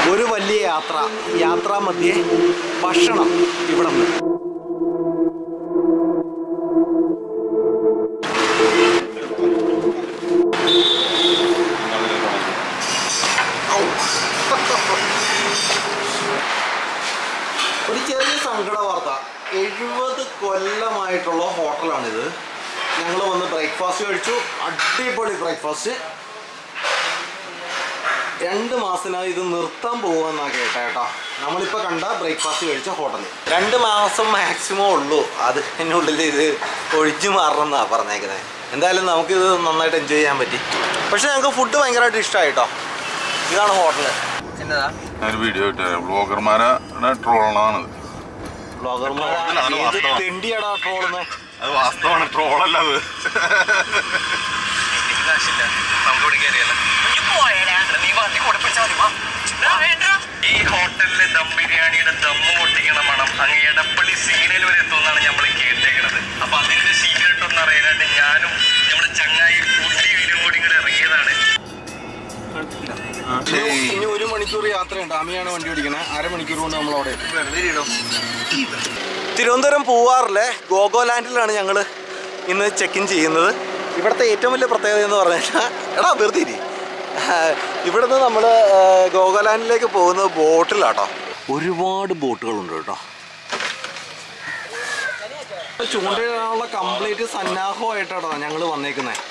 ഒരു വലിയ യാത്ര യാത്രാ മധ്യേ ഭക്ഷണം ഇവിടെ നിന്ന് ഒരു ചെറിയ സങ്കട വാർത്ത എഴുപത് കൊല്ലമായിട്ടുള്ള ഹോട്ടലാണിത് ഞങ്ങൾ വന്ന് ബ്രേക്ക്ഫാസ്റ്റ് കഴിച്ചു അടിപൊളി ബ്രേക്ക്ഫാസ്റ്റ് രണ്ട് മാസത്തിനായി ഇത് നിർത്താൻ പോകുമെന്നാ കേട്ടേട്ടാ നമ്മളിപ്പോൾ കണ്ട ബ്രേക്ക്ഫാസ്റ്റ് കഴിച്ച ഹോട്ടൽ രണ്ട് മാസം മാക്സിമം ഉള്ളൂ അതിനുള്ളിൽ ഇത് ഒഴിച്ചു മാറണമെന്നാണ് പറഞ്ഞേക്കുന്നത് എന്തായാലും നമുക്കിത് നന്നായിട്ട് എൻജോയ് ചെയ്യാൻ പറ്റി പക്ഷെ ഞങ്ങൾക്ക് ഫുഡ് ഭയങ്കരമായിട്ട് ഇഷ്ടമായിട്ടോ ഇതാണ് ഹോട്ടൽ എന്നതാ ഞാൻ വീഡിയോ ഇട്ട് ബ്ലോഗർമാരെ ട്രോളാണത് ബ്ലോഗർമാർ വാസ്തവം. തെണ്ടിയാടാ ട്രോളുന്നത് അത് വാസ്തവമാണ് ട്രോളല്ല അത് ഈ ഹോട്ടലിലെ ദം ബിരിയാണിയുടെ ദമ്മ് പൊട്ടിക്കണ മണം അങ്ങ് എടപ്പള്ളി സീനയിൽ വരെ എത്തുമെന്നാണ് നമ്മൾ കേട്ടേക്കണത് അപ്പൊ അതിന്റെ സീക്രട്ട് ഒന്ന് അറിയാനായിട്ട് ഞാനും നമ്മുടെ ചങ്ങായി ഫുഡി വീഡിയോടി കൂടെ ഇറങ്ങിയതാണ് ഇനി ഒരു മണിക്കൂർ യാത്രയുണ്ട് അമ്മയാണ് വണ്ടി ഓടിക്കണേ അരമണിക്കൂർ കൊണ്ട് നമ്മൾ അവിടെ തിരുവനന്തപുരം പൂവാറിലെ ഗോഗോലാൻഡിലാണ് ഞങ്ങൾ ഇന്ന് ചെക്ക് ഇൻ ചെയ്യുന്നത് ഇവിടുത്തെ ഏറ്റവും വലിയ പ്രത്യേകത എന്ന് പറഞ്ഞു കഴിഞ്ഞാൽ എടാ വെറുതെ ഇരി. ഇവിടുന്ന് നമ്മൾ ഗോഗോലാൻഡിലേക്ക് പോകുന്നത് ബോട്ടിലാട്ടോ ഒരുപാട് ബോട്ടുകളുണ്ട് കേട്ടോ ചൂണ്ടയിടാനുള്ള കംപ്ലീറ്റ് സന്നാഹമായിട്ടാട്ടോ ഞങ്ങൾ വന്നേക്കുന്നത്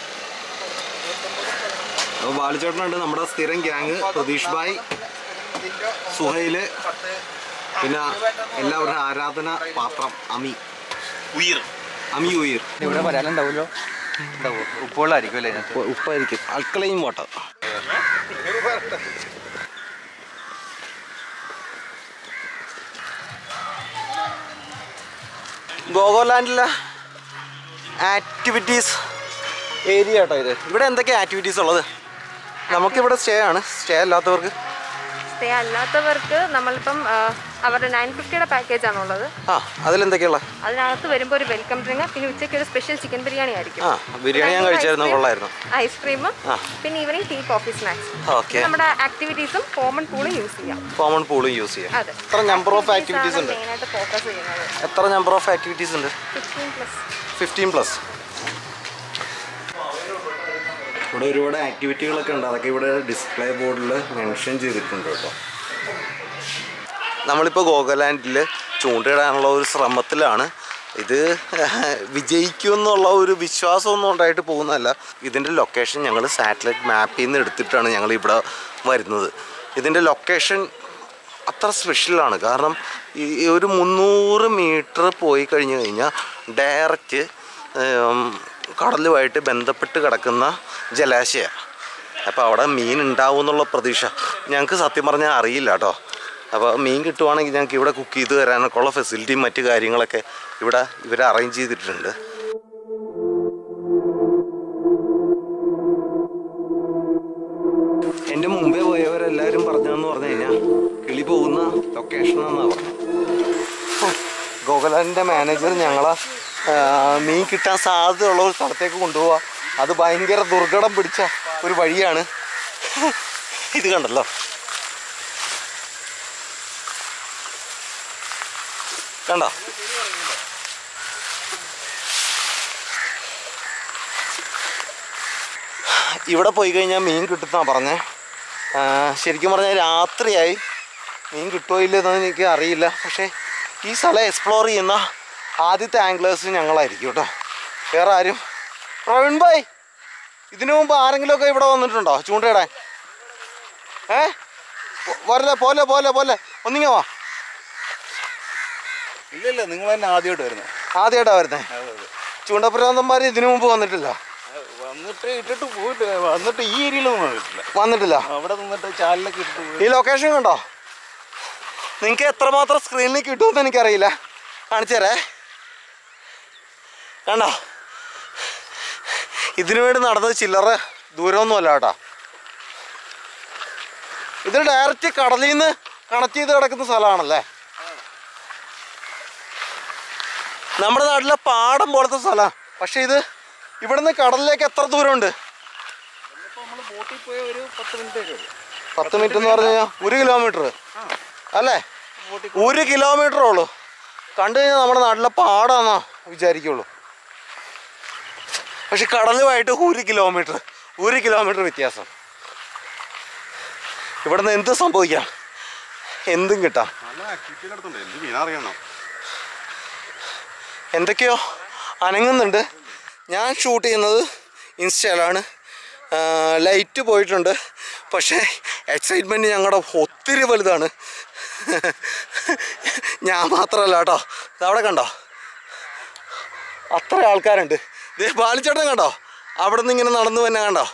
അപ്പോൾ ബാലുചേട്ടനുണ്ട് നമ്മുടെ സ്ഥിരം ഗ്യാങ് പ്രതീഷ് ഭായ് സുഹൈല് പിന്നെ എല്ലാവരുടെ ആരാധന പാത്രം അമി ഉയർ അമി ഉയർ ഇവിടെ വരാനുണ്ടാവുമല്ലോ ഉണ്ടാവോ ഉപ്പുവെള്ളമായിരിക്കും അല്ലേ ഇതിനകത്ത്? ഉപ്പ് ഉപ്പായിരിക്കും അൽക്കലയും വാട്ടർ ഗോഗോലാൻഡിലെ ആക്ടിവിറ്റീസ് ഏരിയ കേട്ടോ ഇത് ഇവിടെ എന്തൊക്കെയാണ് ആക്ടിവിറ്റീസ് ഉള്ളത് നമുക്കിവിടെ സ്റ്റേ ആണ് സ്റ്റേ അല്ലാത്തവർക്ക് സ്റ്റേ അല്ലാത്തവർക്ക് നമ്മളിപ്പം ആ, അവരുടെ നയൻ ഫിഫ്റ്റിയുടെ പാക്കേജ് ആണുള്ളത് ആ അതിലെന്തൊക്കെയുള്ള അതിനകത്ത് വരുമ്പോൾ ഒരു വെൽക്കം ഡ്രിങ്ക് പിന്നെ ഉച്ചയ്ക്ക് ഒരു സ്പെഷ്യൽ ചിക്കൻ ബിരിയാണി ആയിരിക്കും ആ ബിരിയാണി ഞാൻ കഴിച്ചായിരുന്നു കൊള്ളായിരുന്നു ഐസ്ക്രീമും ആ. പിന്നെ evening tea coffee snacks okay നമ്മുടെ ആക്ടിവിറ്റീസും കോമൺ പൂളും യൂസ് ചെയ്യാം കോമൺ പൂളും യൂസ് ചെയ്യാം അതെ എത്ര നമ്പർ ഓഫ് ആക്ടിവിറ്റീസ് ഉണ്ട് മെയിനായിട്ട് ഫോക്കസ് ചെയ്യുന്നത് എത്ര നമ്പർ ഓഫ് ആക്ടിവിറ്റീസ് ഉണ്ട് ഫിഫ്റ്റീൻ പ്ലസ് ഫിഫ്റ്റീൻ പ്ലസ് ഇവിടെ ഒരുപാട് ആക്ടിവിറ്റികളൊക്കെ ഉണ്ട് അതൊക്കെ ഇവിടെ ഡിസ്പ്ലേ ബോർഡിൽ മെൻഷൻ ചെയ്തിട്ടുണ്ട് കേട്ടോ നമ്മളിപ്പോൾ ഗോഗലാൻഡിൽ ചൂണ്ടയിടാനുള്ള ഒരു ശ്രമത്തിലാണ് ഇത് വിജയിക്കുമെന്നുള്ള ഒരു വിശ്വാസമൊന്നും ഉണ്ടായിട്ട് പോകുന്നതല്ല ഇതിൻ്റെ ലൊക്കേഷൻ ഞങ്ങൾ സാറ്റലൈറ്റ് മാപ്പിൽ നിന്ന് എടുത്തിട്ടാണ് ഞങ്ങൾ ഇവിടെ വരുന്നത് ഇതിൻ്റെ ലൊക്കേഷൻ അത്ര സ്പെഷ്യലാണ് കാരണം ഈ ഈ ഒരു മുന്നൂറ് മീറ്റർ പോയി കഴിഞ്ഞു കഴിഞ്ഞാൽ ഡയറക്റ്റ് കടലുമായിട്ട് ബന്ധപ്പെട്ട് കിടക്കുന്ന ജലാശയമാണ് അപ്പോൾ അവിടെ മീൻ ഉണ്ടാവും എന്നുള്ള പ്രതീക്ഷ ഞങ്ങൾക്ക് സത്യം പറഞ്ഞാൽ അറിയില്ല കേട്ടോ അപ്പോൾ മീൻ കിട്ടുവാണെങ്കിൽ ഞങ്ങൾക്ക് ഇവിടെ കുക്ക് ചെയ്ത് തരാനൊക്കെ ഉള്ള ഫെസിലിറ്റിയും മറ്റു കാര്യങ്ങളൊക്കെ ഇവിടെ ഇവർ അറേഞ്ച് ചെയ്തിട്ടുണ്ട് എൻ്റെ മുമ്പേ പോയവരെല്ലാവരും പറഞ്ഞതെന്ന് പറഞ്ഞു കഴിഞ്ഞാൽ കിളി പോകുന്ന ലൊക്കേഷൻ എന്നാണ് പറഞ്ഞത് ഗോകുലാൻഡിൻ്റെ മാനേജർ ഞങ്ങളെ ആ, മീൻ കിട്ടാൻ സാധ്യതയുള്ള ഒരു സ്ഥലത്തേക്ക് കൊണ്ടുപോവുക അത് ഭയങ്കര ദുർഘടം പിടിച്ച ഒരു വഴിയാണ് ഇത് കണ്ടല്ലോ കണ്ടോ ഇവിടെ പോയി കഴിഞ്ഞാൽ മീൻ കിട്ടുന്ന പറഞ്ഞേ ആ, ശരിക്കും പറഞ്ഞാൽ രാത്രിയായി മീൻ കിട്ടുമോ ഇല്ലെന്ന് എനിക്ക് അറിയില്ല പക്ഷേ ഈ സ്ഥലം എക്സ്പ്ലോർ ചെയ്യുന്ന ആദ്യത്തെ ആംഗ്ലേഴ്സ് ഞങ്ങളായിരിക്കും കേട്ടോ വേറെ ആരും പ്രവീൺ ഭായ് ഇതിനു മുമ്പ് ആരെങ്കിലുമൊക്കെ ഇവിടെ വന്നിട്ടുണ്ടോ ചൂണ്ടയിടാൻ ഏ പോ- വരല്ലേ പോലെ പോലെ പോലെ ഒന്നിങ്ങ വാ ഇല്ലല്ല നിങ്ങൾ തന്നെ ആദ്യമായിട്ട് വരുന്നത് ആദ്യമായിട്ടാണ് വരുന്നത് ചൂണ്ടപ്രാന്തന്മാർ ഇതിനു മുമ്പ് വന്നിട്ടില്ല വന്നിട്ട് ഇട്ടിട്ട് പോയിട്ട് വന്നിട്ട് ഈ ഏരിയയിലൊന്നും വന്നിട്ടില്ല വന്നിട്ടില്ല അവിടെ നിന്നിട്ട് ചാലിലൊക്കെ ഇട്ടിട്ട് പോയി ഈ ലൊക്കേഷൻ കണ്ടോ നിങ്ങൾക്ക് എത്രമാത്രം സ്ക്രീനിൽ കിട്ടുമെന്ന് എനിക്കറിയില്ല കാണിച്ചു തരേ കണ്ടോ ഇതിനു വേണ്ടി നടന്നത് ചില്ലറ ദൂരമൊന്നുമല്ല കേട്ടോ ഇത് ഡയറക്റ്റ് കടലിൽ നിന്ന് കണക്ട് ചെയ്ത് കിടക്കുന്ന സ്ഥലമാണല്ലേ നമ്മുടെ നാട്ടിലെ പാടം പോലത്തെ സ്ഥലമാണ് പക്ഷെ ഇത് ഇവിടുന്ന് കടലിലേക്ക് എത്ര ദൂരമുണ്ട് നമ്മൾ ബോട്ടിൽ പോയ ഒരു പത്ത് മിനിറ്റ് ഒക്കെ ഉള്ളൂ പത്ത് മിനിറ്റ് എന്ന് പറഞ്ഞു കഴിഞ്ഞാൽ ഒരു കിലോമീറ്റർ അല്ലേ ഒരു കിലോമീറ്റർ ഉള്ളൂ കണ്ടു കഴിഞ്ഞാൽ നമ്മുടെ നാട്ടിലെ പാടാന്നാ വിചാരിക്കുള്ളൂ പക്ഷെ കടലുമായിട്ട് ഒരു കിലോമീറ്റർ ഒരു കിലോമീറ്റർ വ്യത്യാസം ഇവിടുന്ന് എന്ത് സംഭവിക്കാം എന്തും കിട്ടാം നല്ല ആക്ടിവിറ്റി നടത്തുന്നുണ്ട് എന്ത് മീനാ അറിയണം എന്തൊക്കെയോ അനങ്ങുന്നുണ്ട് ഞാൻ ഷൂട്ട് ചെയ്യുന്നത് ഇൻസ്റ്റയിലാണ് ലൈറ്റ് പോയിട്ടുണ്ട് പക്ഷേ എക്സൈറ്റ്മെൻറ്റ് ഞങ്ങളുടെ ഒത്തിരി വലുതാണ് ഞാൻ മാത്രമല്ല കേട്ടോ അവിടെ കണ്ടോ അത്ര ആൾക്കാരുണ്ട് ദേ ബാലിച്ചേട്ടൻ കണ്ടോ അവിടെ നിന്ന് ഇങ്ങനെ നടന്നു തന്നെ കണ്ടോ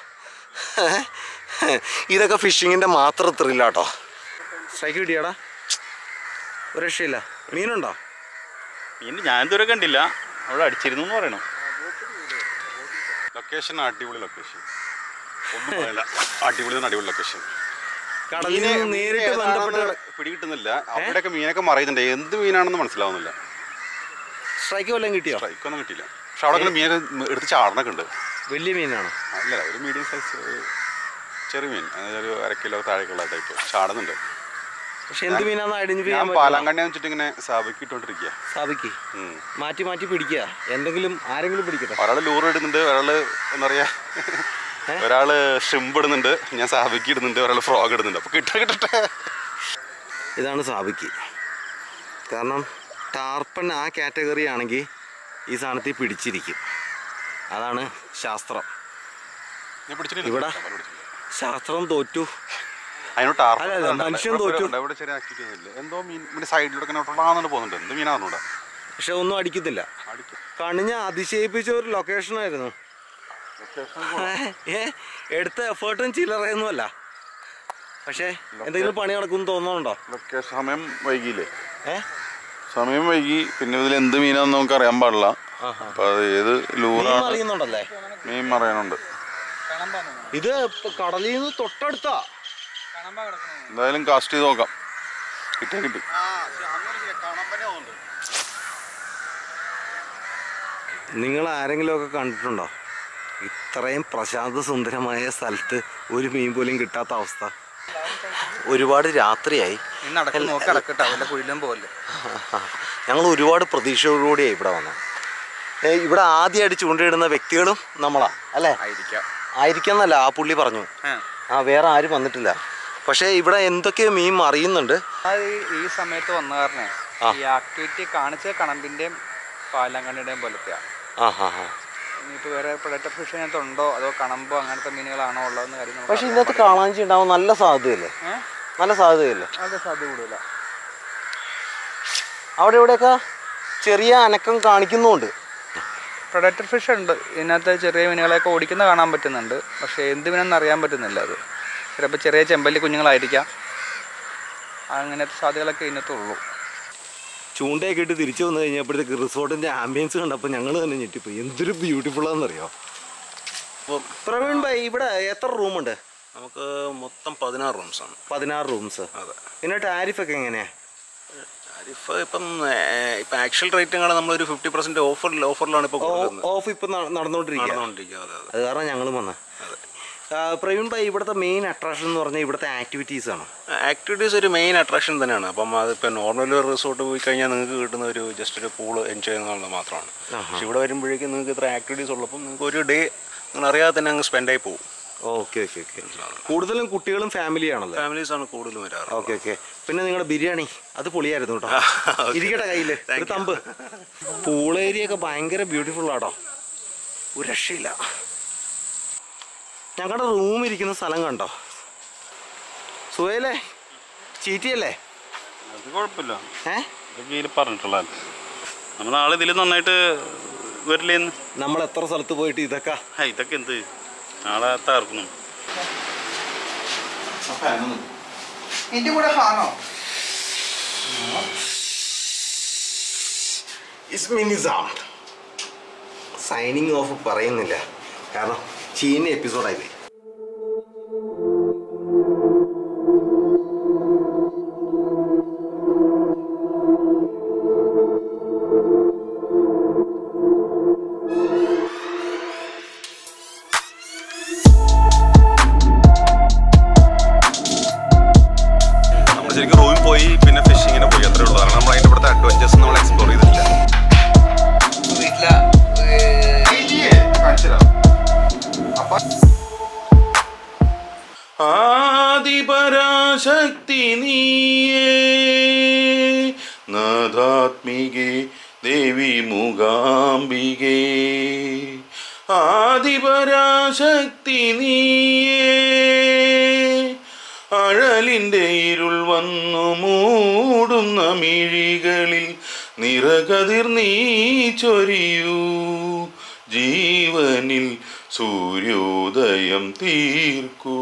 ഇതൊക്കെ ഫിഷിങ്ങിൻ്റെ മാത്രം ത്രില്ലാട്ടോ സ്ട്രൈക്ക് കിട്ടിയാടാ ഒരു രക്ഷയില്ല മീനുണ്ടോ മീൻ ഞാൻ ഇതുവരെ കണ്ടില്ല അവിടെ അടിച്ചിരുന്നു എന്ന് പറയണം ലൊക്കേഷൻ അടിപൊളി ലൊക്കേഷൻ ഒന്നും പറയില്ല അടിപൊളി തന്നെ അടിപൊളി ലൊക്കേഷൻ കടലിൽ നിന്ന് നേരിട്ട് ബന്ധപ്പെട്ട് പിടികിട്ടുന്നില്ല അവിടെയൊക്കെ മീനൊക്കെ മറിയുന്നുണ്ട് എന്ത് മീനാണെന്ന് മനസ്സിലാവുന്നില്ല സ്ട്രൈക്ക് വല്ലതും കിട്ടിയോ സ്ട്രൈക്കൊന്നും കിട്ടിയില്ല പക്ഷെ അവിടെ അങ്ങനെ മീനൊക്കെ എടുത്ത് ചാടണൊക്കെ ഉണ്ട് വലിയ മീനാണോ അല്ല ഒരു മീഡിയം സൈസ് ചെറിയ മീൻ അതായത് ഒരു അര കിലോ താഴേക്കുള്ള ടൈപ്പ് ചാടുന്നുണ്ട് പക്ഷെ എന്ത് മീനാന്ന് ഐഡന്റിഫൈ ഞാൻ ചെയ്യാൻ പറ്റില്ല പാലാങ്കണ്ണി വെച്ചിട്ട് ഇങ്ങനെ സാബിക്ക് ഇട്ടോണ്ടിരിക്കുക സ്ഥാപിക്ക് മാറ്റി മാറ്റി പിടിക്കുക എന്തെങ്കിലും ആരെങ്കിലും പിടിക്കട്ടെ ഒരാള് ലൂർ ഇടുന്നുണ്ട് ഒരാള് എന്താ പറയാ ഒരാള് ഷ്രിമ്പ് ഇടുന്നുണ്ട് ഞാൻ സാബിക്ക് ഇടുന്നുണ്ട് ഒരാള് ഫ്രോഗ് ഇടുന്നുണ്ട് അപ്പൊ കിട്ട കിട്ടട്ടെ ഇതാണ് സാബിക്ക് കാരണം ടാർപ്പൻ ആ കാറ്റഗറി ആണെങ്കിൽ ഈ സാധനത്തിൽ പിടിച്ചിരിക്കും അതാണ് ശാസ്ത്രം ഞാൻ പിടിച്ചിട്ടില്ല ഇവിടെ? ഞാൻ പിടിച്ചിട്ടില്ല. ശാസ്ത്രം തോറ്റു അതിനോട് ടാർപ്പൻ അല്ല, അല്ല, ഉണ്ട്. മനുഷ്യൻ ഇവിടെ തോറ്റു. ഉണ്ട്. ഇവിടെ ചെറിയ ആക്ടിവിറ്റി ഒന്നും ഇല്ല എന്തോ മീൻ ഇവിടെ സൈഡിലൂടെ ഇങ്ങനെ ഒട്ടടാന്നിട്ട് പോകുന്നുണ്ട് എന്ത് മീനാണെന്നൂടെ പക്ഷെ ഒന്നും അടിക്കത്തില്ല അടിക്കും കണിഞ്ഞ അതിശയിപ്പിച്ച ഒരു ലൊക്കേഷനായിരുന്നു ഏ എടുത്ത എഫേർട്ടും ചില്ലറയൊന്നുമല്ല പക്ഷേ എന്തെങ്കിലും പണി നടക്കുമെന്ന് തോന്നുന്നുണ്ടോ ലൊക്കേഷൻ സമയം വൈകിയില്ലേ ഏ സമയം വൈകി പിന്നെ ഇതിൽ എന്ത് മീനാന്ന് നമുക്ക് അറിയാൻ പാടില്ല അപ്പൊ അത് ഏത് മീൻ ലൂറാണ് അറിയുന്നുണ്ടല്ലേ മീൻ മറയാനുണ്ട് ഇത് ഇപ്പൊ കടലിൽ നിന്ന് തൊട്ടടുത്താ എന്തായാലും കാസ്റ്റ് ചെയ്ത് നോക്കാം കിട്ടിയ കിട്ടി നിങ്ങൾ ആരെങ്കിലുമൊക്കെ കണ്ടിട്ടുണ്ടോ ഇത്രയും പ്രശാന്ത സുന്ദരമായ സ്ഥലത്ത് ഒരു മീൻ പോലും കിട്ടാത്ത അവസ്ഥ ഒരുപാട് രാത്രിയായി നീ നടക്കും നോക്കി നടക്കട്ടെ വല്ല കുഴിലും പോലെ ഞങ്ങൾ ഒരുപാട് പ്രതീക്ഷയോടുകൂടിയാണ് ഇവിടെ വന്നത് ഏ, ഇവിടെ ആദ്യമായിട്ട് ചൂണ്ടയിടുന്ന വ്യക്തികളും നമ്മളാ അല്ലേ ആയിരിക്കാം ആയിരിക്കാന്നല്ല ആ പുള്ളി പറഞ്ഞു ആ. ആ വേറെ ആരും വന്നിട്ടില്ല പക്ഷേ ഇവിടെ എന്തൊക്കെയോ മീൻ അറിയുന്നുണ്ട് അത് ഈ- ഈ സമയത്ത് വന്ന കാരണേ ആ. ഈ ആക്ടിവിറ്റി കാണിച്ച കണമ്പിന്റെയും പാലങ്കണ്ണിയുടെയും പോലത്തെയാ ആ ഹാ ഹാ ഇനിയിപ്പോ വേറെ പ്രൊഡക്റ്റ് ഫിഷ് അതിനകത്ത് ഉണ്ടോ അതോ കണമ്പോ അങ്ങനത്തെ മീനുകളാണോ ഉള്ളതെന്ന് കാര്യം നമുക്ക് പക്ഷെ അറിയാൻ ഇതിനകത്ത് പാടില്ല. കാണാഞ്ചി ഉണ്ടാവും നല്ല സാധ്യതയല്ലേ ഏ? നല്ല സാധ്യതയല്ലേ അത് സാധ്യത കൂടുതല അവിടെ ഇവിടെയൊക്കെ ചെറിയ അനക്കം കാണിക്കുന്നുമുണ്ട് പ്രൊഡക്റ്റഡ് ഫിഷ് ഉണ്ട് ഇതിനകത്ത് ചെറിയ മീനുകളെയൊക്കെ ഓടിക്കുന്ന കാണാൻ പറ്റുന്നുണ്ട് പക്ഷേ എന്ത് മീനെന്ന് അറിയാൻ പറ്റുന്നില്ല അത് ചിലപ്പോൾ ചെറിയ ചെമ്പല്ലി കുഞ്ഞുങ്ങളായിരിക്കാം അങ്ങനത്തെ സാധ്യതകളൊക്കെ ഇതിനകത്തുള്ളൂ ചൂണ്ടയൊക്കെ ഇട്ട് തിരിച്ചു വന്നു കഴിഞ്ഞപ്പോഴത്തേക്ക് റിസോർട്ടിന്റെ ആംബിയൻസ് കണ്ടപ്പോൾ ഞങ്ങൾ തന്നെ ഞെട്ടിപ്പോയി എന്തൊരു ബ്യൂട്ടിഫുൾ ആണെന്നറിയോ പ്രവീൺ ഭായ് ഇവിടെ എത്ര റൂമുണ്ട് നമുക്ക് മൊത്തം പതിനാറ് റൂംസാണ് പതിനാറ് റൂംസ് അതെ പിന്നെ ടാരിഫ് ഒക്കെ എങ്ങനെയാ താരിഫ് ഇപ്പം ഏർ, ഇപ്പം ആക്ച്വൽ റേറ്റുകൾ നമ്മളൊരു ഫിഫ്റ്റി പെർസെന്റ് ഓഫറിൽ ഓഫറിലാണ് ഇപ്പോൾ കൊടുക്കുന്നത് ഓഫ് ഇപ്പൊ ന- നടന്നുകൊണ്ടിരിക്കുക നടന്നുകൊണ്ടിരിക്കുക അതെ അതെ അത് കാരണം ഞങ്ങൾ വന്ന പ്രവീൺ ഭായ് ഇവിടുത്തെ മെയിൻ അട്രാക്ഷൻ എന്ന് പറഞ്ഞാൽ ഇവിടുത്തെ ആക്ടിവിറ്റീസ് ആണ് ആക്ടിവിറ്റീസ് ഒരു മെയിൻ അട്രാക്ഷൻ തന്നെയാണ് അപ്പം അതിപ്പോൾ നോർമൽ ഒരു റിസോർട്ട് പോയി കഴിഞ്ഞാൽ നിങ്ങൾക്ക് കിട്ടുന്ന ഒരു ജസ്റ്റ് ഒരു പൂള് എൻജോയ് ചെയ്യുന്നത് മാത്രമാണ് പക്ഷെ ഇവിടെ വരുമ്പോഴേക്കും നിങ്ങൾക്ക് ഇത്ര ആക്ടിവിറ്റീസ് ഉള്ളപ്പം നിങ്ങൾക്ക് ഒരു ഡേ നിങ്ങൾ അറിയാതെ തന്നെ അങ്ങ് സ്പെൻഡ് ആയി പോകും ഓക്കെ ഓക്കെ ഓക്കെ കൂടുതലും കുട്ടികളും ഫാമിലിയാണല്ലോ ഫാമിലീസാണ് കൂടുതലും വരാറ് ഓക്കെ ഓക്കെ പിന്നെ നിങ്ങളുടെ ബിരിയാണി അത് പൊളിയായിരുന്നു കേട്ടോ Okay. ഇരിക്കട്ടെ കയ്യില് ഒരു തമ്പ് പൂൾ ഏരിയ ഒക്കെ ഭയങ്കര ബ്യൂട്ടിഫുൾ ആട്ടോ ഒരു രക്ഷയില്ല ഞങ്ങളുടെ റൂം ഇരിക്കുന്ന സ്ഥലം കണ്ടോ സുഹേലേ ചീറ്റിയല്ലേ അത് കുഴപ്പമില്ല ഏ ഇതൊക്കെ ഇതിൽ പറഞ്ഞിട്ടുള്ളതല്ലേ നമ്മൾ ആൾ ഇതിൽ നന്നായിട്ട് വരില്ലേന്ന് നമ്മൾ എത്ര സ്ഥലത്ത് പോയിട്ട് ഇതൊക്കെ ആ ഇതൊക്കെ എന്ത് നാളെ തകർക്കുന്നു ഇതിന്റെ കൂടെ ഫാനോ ഇസ്മിനിസാം സൈനിങ് ഓഫ് പറയുന്നില്ല കാരണം ചീന എപ്പിസോഡായി പോയി ശരിക്കും റൂമിൽ പോയി പിന്നെ ഫിഷിങ്ങിന് പോയി അത്രേ ഉള്ളൂ കാരണം നമ്മൾ അതിൻ്റെ ഇവിടുത്തെ അഡ്വഞ്ചേഴ്സ് നമ്മൾ എക്സ്പ്ലോർ ചെയ്തിട്ടില്ല ആദിപരാശക്തി നീയേ നാഥാത്മികേ ദേവി മൂകാംബികേ ആദിപരാശക്തി നീയേ അഴലിൻ്റെ ഇരുൾ വന്നു മൂടുന്ന മിഴികളിൽ നിറകതിർ നീ ചൊരിയൂ ജീവനിൽ സൂര്യോദയം തീർക്കൂ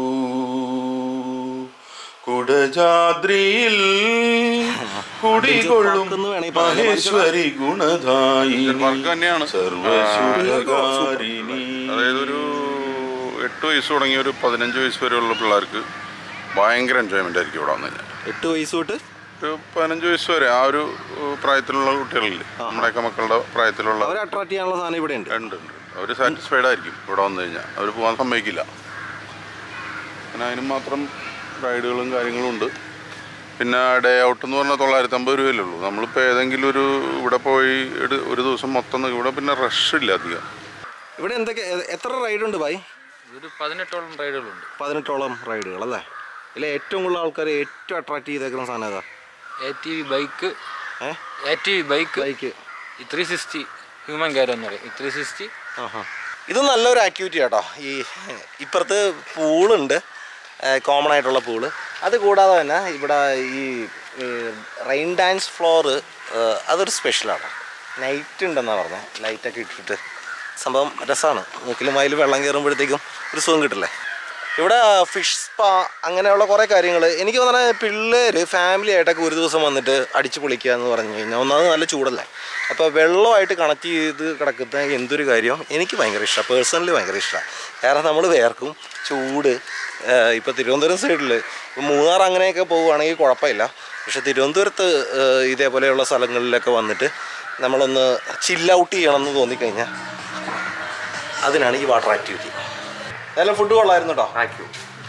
കുടജാദ്രിയിൽ കുടികൊള്ളും പാർക്കെന്ന് വേണേ പറയാം. മഹേശ്വരി ഗുണദായിനി പാർക്ക് തന്നെയാണ് സർവശുഭകാരിണി അതായത് ഒരു എട്ട് വയസ്സ് തുടങ്ങി ഒരു പതിനഞ്ച് വയസ്സ് വരെയുള്ള പിള്ളേർക്ക് ഭയങ്കര എൻജോയ്മെൻ്റ് ആയിരിക്കും ഇവിടെ വന്നു കഴിഞ്ഞാൽ എട്ട് വയസ്സ് തൊട്ട് ഒരു പതിനഞ്ച് വയസ്സ് വരെ ആ ഒരു ഏഹ്, പ്രായത്തിലുള്ള കുട്ടികളില്ലേ നമ്മുടെയൊക്കെ മക്കളുടെ പ്രായത്തിലുള്ള അവരെ അട്രാക്ട് ചെയ്യാനുള്ള സാധനം ഇവിടെ ഉണ്ട് ഉണ്ട് ഉണ്ട് അവർ സാറ്റിസ്ഫൈഡ് ആയിരിക്കും ഇവിടെ വന്നു കഴിഞ്ഞാൽ അവർ പോകാൻ സമ്മതിക്കില്ല പിന്നെ അതിന് മാത്രം റൈഡുകളും കാര്യങ്ങളും ഉണ്ട് പിന്നെ ഡേ ഔട്ട് എന്ന് പറഞ്ഞാൽ തൊള്ളായിരത്തി അമ്പത് രൂപയല്ലേ ഉള്ളൂ നമ്മളിപ്പോൾ ഏതെങ്കിലും ഒരു ഇവിടെ പോയി എടു- ഒരു ദിവസം മൊത്തം നിൽക്കും. ഇവിടെ പിന്നെ റഷ് ഇല്ല അധികം ഇവിടെ എന്തൊക്കെ എ- എത്ര റൈഡ് ഉണ്ട് ബായി ഒരു പതിനെട്ടോളം റൈഡുകളുണ്ട് പതിനെട്ടോളം റൈഡുകൾ അല്ലേ ഇല്ല ഏറ്റവും കൂടുതൽ ആൾക്കാർ ഏറ്റവും അട്രാക്ട് ചെയ്തേക്കുന്ന സാധനം ഏതാ എ ടി വി ബൈക്ക് ഏ A T V bike bike ഈ ത്രീ സിക്സ്റ്റി ഹ്യൂമൻ ക്യാരോ എന്ന് പറയും ഈ ത്രീ സിക്സ്റ്റി ആഹാ. ഇത് നല്ലൊരു ആക്ടിവിറ്റി കേട്ടോ ഈ ഇപ്പുറത്ത് പൂളുണ്ട് കോമൺ ആയിട്ടുള്ള പൂള് അത് കൂടാതെ തന്നെ ഇവിടെ ഈ റെയിൻ ഡാൻസ് ഫ്ലോറ് അതൊരു സ്പെഷ്യലാണ് നൈറ്റ് ഉണ്ടെന്നാണ് പറഞ്ഞത് ലൈറ്റൊക്കെ ഇട്ടിട്ട് സംഭവം രസമാണ് മൂക്കിലും വായിൽ വെള്ളം കയറുമ്പോഴത്തേക്കും ഒരു സുഖം കിട്ടില്ലേ ഇവിടെ ഫിഷ് സ്പാ അങ്ങനെയുള്ള കുറേ കാര്യങ്ങൾ എനിക്ക് തോന്നുന്നത് പിള്ളേർ ഫാമിലി ആയിട്ടൊക്കെ ഒരു ദിവസം വന്നിട്ട് അടിച്ച് പൊളിക്കുക എന്ന് പറഞ്ഞു കഴിഞ്ഞാൽ ഒന്നാമത് നല്ല ചൂടല്ലേ അപ്പോൾ വെള്ളമായിട്ട് കണക്ട് ചെയ്ത് കിടക്കുന്ന എന്തൊരു കാര്യം എനിക്ക് ഭയങ്കര ഇഷ്ടമാണ് പേഴ്സണലി ഭയങ്കര ഇഷ്ടമാണ് കാരണം നമ്മൾ വേർക്കും ചൂട് ഇപ്പോൾ തിരുവനന്തപുരം സൈഡിൽ ഇപ്പോൾ മൂന്നാർ അങ്ങനെയൊക്കെ പോവുകയാണെങ്കിൽ കുഴപ്പമില്ല പക്ഷേ തിരുവനന്തപുരത്ത് ഏഹ്, ഇതേപോലെയുള്ള സ്ഥലങ്ങളിലൊക്കെ വന്നിട്ട് നമ്മളൊന്ന് ചില്ല ഔട്ട് ചെയ്യണമെന്ന് തോന്നിക്കഴിഞ്ഞാൽ അതിനാണ് ഈ വാട്ടർ ആക്ടിവിറ്റി അതെല്ലാം ഫുഡ് കൊള്ളായിരുന്നു കേട്ടോ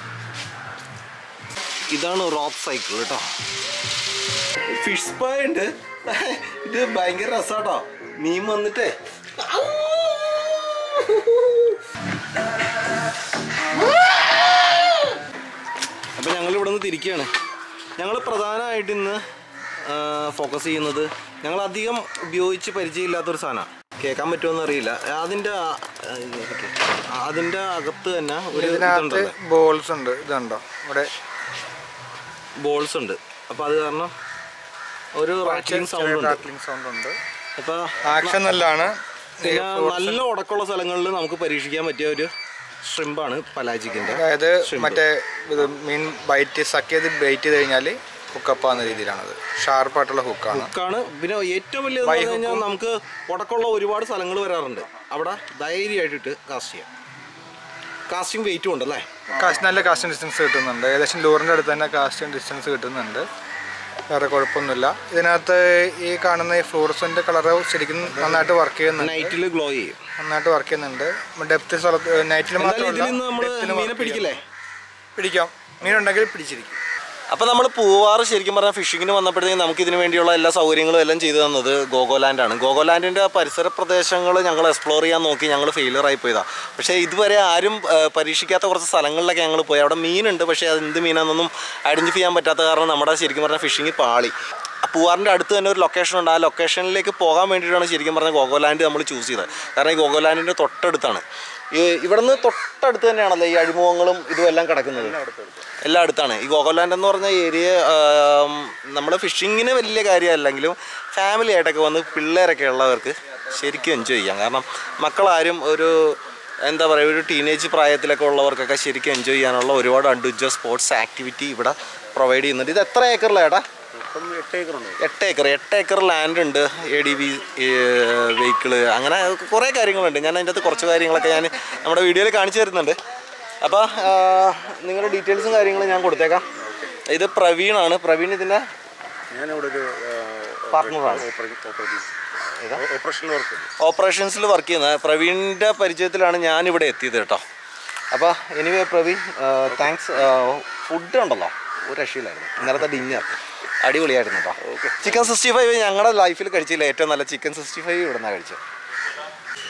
ഇതാണ് റോപ്പ് സൈക്കിൾ കേട്ടോ ഫിഷ് സ്പാ ഉണ്ട് ഇത് ഭയങ്കര രസാട്ടോ മീൻ വന്നിട്ടേ അപ്പൊ ഞങ്ങൾ ഇവിടെ നിന്ന് തിരിക്കുകയാണ് ഞങ്ങൾ പ്രധാനമായിട്ട് ഇന്ന് ഫോക്കസ് ചെയ്യുന്നത് ഞങ്ങൾ അധികം ഉപയോഗിച്ച് പരിചയമില്ലാത്തൊരു സാധനമാണ് കേൾക്കാൻ പറ്റുമോ അറിയില്ല അതിൻ്റെ ആ- ആ, ഇതൊക്കെ. അതിൻ്റെ അകത്ത് തന്നെ ഒരു ഇതിനകത്ത് ഇതുണ്ടല്ലോ ബോൾസ് ഉണ്ട് ഇതുണ്ടോ ഇവിടെ ബോൾസ് ഉണ്ട് അപ്പോൾ അത് കാരണം ഒരു റാക്ലിംഗ് സൗണ്ട് ഉണ്ട് റാക്ലിംഗ് സൗണ്ട് ഉണ്ട് അപ്പോൾ ആക്ഷൻ നല്ലതാണ് പിന്നെ നല്ല ഉടക്കമുള്ള സ്ഥലങ്ങളിൽ നമുക്ക് പരീക്ഷിക്കാൻ പറ്റിയ ഒരു ഷ്രിമ്പാണ് പലാജിക്കിൻ്റെ അതായത് മറ്റേ ഇത് മീൻ ബൈറ്റ് സക്ക് ചെയ്ത് ബൈറ്റ് ചെയ്ത് കഴിഞ്ഞാൽ ഹുക്കപ്പ് ആവുന്ന രീതിയിലാണത് ഷാർപ്പായിട്ടുള്ള ഹുക്കാണ് ഹുക്കാണ് പിന്നെ ഏറ്റവും വലിയ പറഞ്ഞു കഴിഞ്ഞാൽ നമുക്ക് ഉടക്കമുള്ള ഒരുപാട് സ്ഥലങ്ങൾ വരാറുണ്ട് അവിടെ ധൈര്യമായിട്ടിട്ട് കാസ്റ്റ് ചെയ്യാം കാസ്റ്റിംഗ് വെയിറ്റും ഉണ്ടല്ലേ കാസ്റ്റ് നല്ല കാസ്റ്റിംഗ് ഡിസ്റ്റൻസ് കിട്ടുന്നുണ്ട് ഏകദേശം ലൂറിൻ്റെ അടുത്ത് തന്നെ കാസ്റ്റിംഗ് ഡിസ്റ്റൻസ് കിട്ടുന്നുണ്ട് വേറെ കുഴപ്പമൊന്നുമില്ല ഇതിനകത്ത് ഈ കാണുന്ന ഈ ഫ്ലൂറസിൻ്റെ കളറ് ശരിക്കും നന്നായിട്ട് വർക്ക് ചെയ്യുന്നുണ്ട് നൈറ്റിൽ ഗ്ലോ ചെയ്യും നന്നായിട്ട് വർക്ക് ചെയ്യുന്നുണ്ട് ഡെപ്ത് സ്ഥലത്ത് നൈറ്റിൽ എന്തായാലും ഇതിൽ നിന്ന് നമ്മൾ മീനെ പിടിക്കില്ലേ പിടിക്കാം മീനുണ്ടെങ്കിൽ പിടിച്ചിരിക്കും അപ്പോൾ നമ്മൾ പൂവാറ് ശരിക്കും പറഞ്ഞാൽ ഫിഷിങ്ങിന് വന്നപ്പോഴത്തേക്കും നമുക്ക് ഇതിന് വേണ്ടിയുള്ള എല്ലാ സൗകര്യങ്ങളും എല്ലാം ചെയ്തു തന്നത് ഗോഗോലാൻഡാണ് ഗോഗോലാൻഡിൻ്റെ പരിസര പ്രദേശങ്ങൾ ഞങ്ങൾ എക്സ്പ്ലോർ ചെയ്യാൻ നോക്കി ഞങ്ങൾ ഫെയിലിയർ ആയി പോയതാണ് പക്ഷേ ഇതുവരെ ആരും ആ, പരീക്ഷിക്കാത്ത കുറച്ച് സ്ഥലങ്ങളിലൊക്കെ ഞങ്ങൾ പോയി അവിടെ മീനുണ്ട് പക്ഷേ അത് എന്ത് മീനാണെന്നൊന്നും ഐഡൻറ്റിഫൈ ചെയ്യാൻ പറ്റാത്ത കാരണം നമ്മുടെ ശരിക്കും പറഞ്ഞാൽ ഫിഷിങ് പാളി ആ പൂവാറിൻ്റെ അടുത്ത് തന്നെ ഒരു ലൊക്കേഷൻ ഉണ്ട് ആ ലൊക്കേഷനിലേക്ക് പോകാൻ വേണ്ടിയിട്ടാണ് ശരിക്കും പറഞ്ഞാൽ ഗോഗോലാൻഡ് നമ്മൾ ചൂസ് ചെയ്തത് കാരണം ഈ ഗോഗോലാൻഡിൻ്റെ തൊട്ടടുത്താണ് ഈ ഇവിടുന്ന് തൊട്ടടുത്ത് തന്നെയാണല്ലോ ഈ അഴിമുഖങ്ങളും ഇതും എല്ലാം കിടക്കുന്നത് എല്ലാം അടുത്താണ് ഈ ഗോഗോലാൻഡ് എന്ന് പറഞ്ഞ ഏരിയ നമ്മൾ ഫിഷിങ്ങിന് വലിയ കാര്യമല്ലെങ്കിലും ഫാമിലി ആയിട്ടൊക്കെ വന്ന് പിള്ളേരൊക്കെ ഉള്ളവർക്ക് ശരിക്കും എൻജോയ് ചെയ്യാം കാരണം മക്കളാരും ഒരു എന്താ പറയുക ഒരു ടീനേജ് പ്രായത്തിലൊക്കെ ഉള്ളവർക്കൊക്കെ ശരിക്കും എൻജോയ് ചെയ്യാനുള്ള ഒരുപാട് അഡ്വഞ്ചർ സ്പോർട്സ് ആക്ടിവിറ്റി ഇവിടെ പ്രൊവൈഡ് ചെയ്യുന്നുണ്ട് ഇത് എത്ര ഏക്കറിലാണ് ഏട്ടാ എട്ട് ഏക്കർ എട്ട് ഏക്കർ ലാൻഡ് ഉണ്ട് എ ഡി ബി വെഹിക്കിള് അങ്ങനെ കുറേ കാര്യങ്ങളുണ്ട് ഞാൻ അതിൻ്റെ അകത്ത് കുറച്ച് കാര്യങ്ങളൊക്കെ ഞാൻ നമ്മുടെ വീഡിയോയിൽ കാണിച്ചു തരുന്നുണ്ട് അപ്പോൾ നിങ്ങളുടെ ഡീറ്റെയിൽസും കാര്യങ്ങളും ഞാൻ കൊടുത്തേക്കാം ഇത് പ്രവീണാണ് പ്രവീൺ ഇതിൻ്റെ ഞാനിവിടെ ഒരു പാർട്ട്ണറാണ് ഓപ്പറേഷനിൽ വർക്ക് ഓപ്പറേഷൻസിൽ വർക്ക് ചെയ്യുന്ന പ്രവീണിൻ്റെ പരിചയത്തിലാണ് ഞാൻ ഇവിടെ എത്തിയത് കേട്ടോ അപ്പോൾ എനിവേ പ്രവീൺ താങ്ക്സ് ഫുഡ് ഉണ്ടല്ലോ ഒരു രക്ഷയില്ലായിരുന്നു ഇന്നലത്തെ ഡിന്നർ അടിപൊളിയായിരുന്നു കേട്ടോ ചിക്കൻ സിക്സ്റ്റി ഫൈവ് ഞങ്ങളുടെ ലൈഫിൽ കഴിച്ചില്ല ഏറ്റവും നല്ല ചിക്കൻ സിക്സ്റ്റി ഫൈവ് ഇവിടെ നിന്നാണ് കഴിച്ചത്